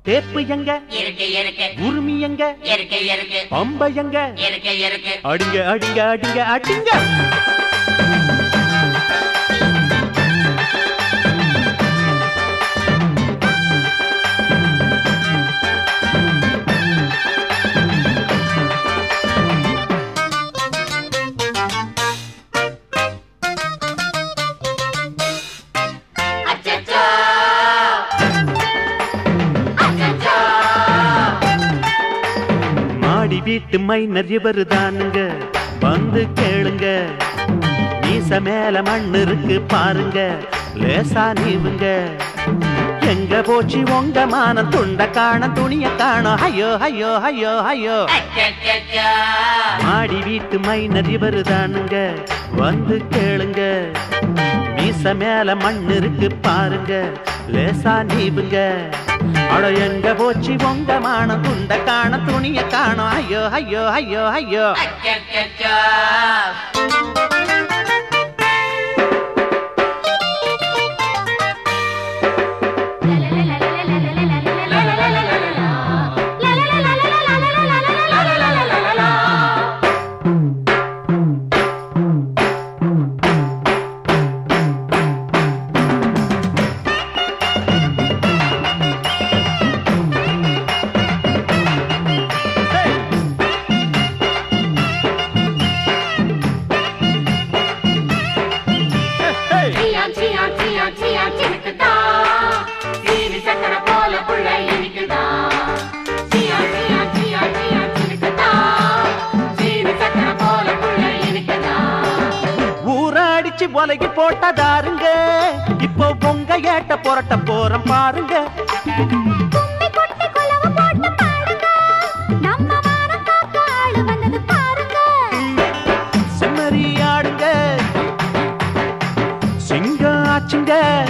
தேப்பு எங்க இருக்கு இருக்கு உரிமை எங்க இருக்கு இருக்கு பம்பை எங்க இருக்கு இருக்கு அடிங்க அடிங்க அடிங்க அடிங்க அச்சச்சோ அச்சச்சோ மாடி வீட்டு மைனர் இவரு தானுங்க வந்து கேளுங்க மீச மேல மண் இருக்கு பாருங்க லேசா நீவுங்க எங்க போச்சு உங்க மானம் துண்ட காண துணிய காணோம் ஐயோ ஐயோ ஐயோ ஐயோ அச்சச்சோ மாடி வீட்டு மைனர் இவரு தானுங்க வந்து கேளுங்க மீச மேல மண் இருக்கு பாருங்க லேசா நீவுங்க அட எங்க போச்சு உங்க மானம் துண்ட காண துணிய காணோம் ஐயோ ஐயோ ஐயோ ஐயோ அச்சச்சோ சியான் சியான் சியான் சியான் சினுக்குதா சீனி சக்கரை போல புள்ள இனிக்குதா சியான் சியான் சியான் சியான் சினுக்குதா சீனி சக்கரை போல புள்ள இனிக்குதா ஊராடிச்சு ஒலகி போட்டதாருங்க இப்போ பொங்க ஏட்ட புரட்ட போறோம் பாருங்க கும்மி கொட்டி குலவு போட்டு பாடுங்க நம்ம மானம் காக்க ஆளு வந்தது பாருங்க செம்மறி ஆடுங்க சிங்கம் ஆச்சுங்க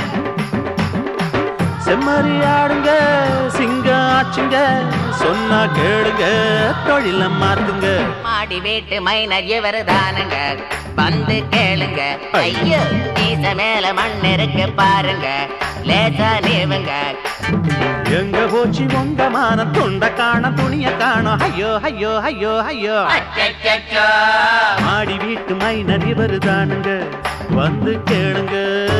செம்மறி ஆடுங்க சிங்கம் ஆச்சுங்க சொன்னா கேளுங்க தொழில மாத்துங்க மாடி வீட்டு மைனர் இவரு தானுங்க வந்து கேளுங்க ஐயோ மீச மேல மண் இருக்கு பாருங்க லேசா நீவுங்க எங்க போச்சு உங்க மான துண்ட காண துணிய காணோம் ஐயோ ஐயோ ஐயோ ஐயோ அச்சச்சோ மாடி வீட்டு மைனர் இவரு தானுங்க வந்து கேளுங்க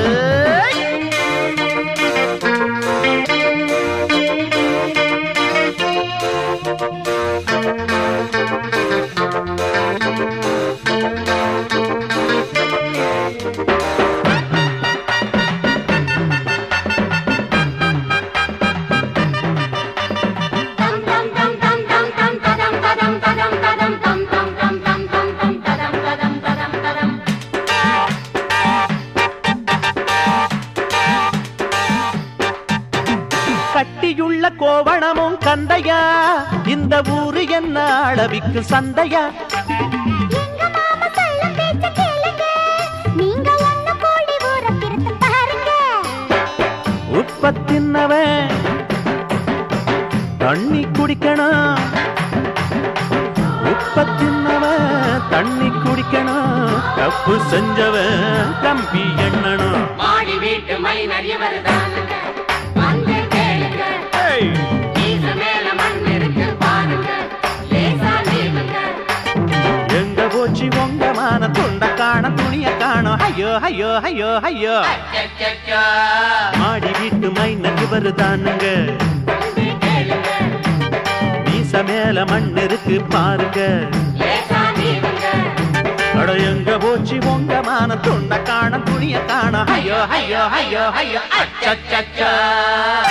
தம் தம் தம் தம் தம் தம் ததம் ததம் ததம் ததம் தம் தம் தம் தம் தம் தம் ததம் ததம் ததம் ததம் கட்டியுள்ள கோவணமும் கந்தையா இந்த ஊரு என்ன அளவிக்கு சந்தையா எங்க மாமா சொல்லும் பேச்ச கேளுங்க நீங்க ஒண்ணு கோடி ஊர திருத்த பாருங்க உற்பத்தின்னவன் தண்ணி குடிக்கணும் உற்பத்தின்னவன் தண்ணி குடிக்கணும் தப்பு செஞ்சவன் கம்பி எண்ணணும் மாடி வீட்டு மைனர் இவரு தானுங்க வந்து கேளுங்க ஏய்! மீச மேல மண் இருக்கு பாருங்க லேசா நீவுங்க எங்க போச்சு உங்க மான துண்ட காண துணிய காணோம் ஐயோ ஐயோ ஐயோ ஐயோ அச்சச்சோ மாடி வீட்டு மைனர் இவரு தானுங்க வந்து கேளுங்க மீச மேல மண் இருக்கு பாருங்க லேசா நீவுங்க அட எங்க போச்சு உங்க மான துண்ட காண துணிய காணோம் ஐயோ ஐயோ ஐயோ ஐயோ அச்சச்சோ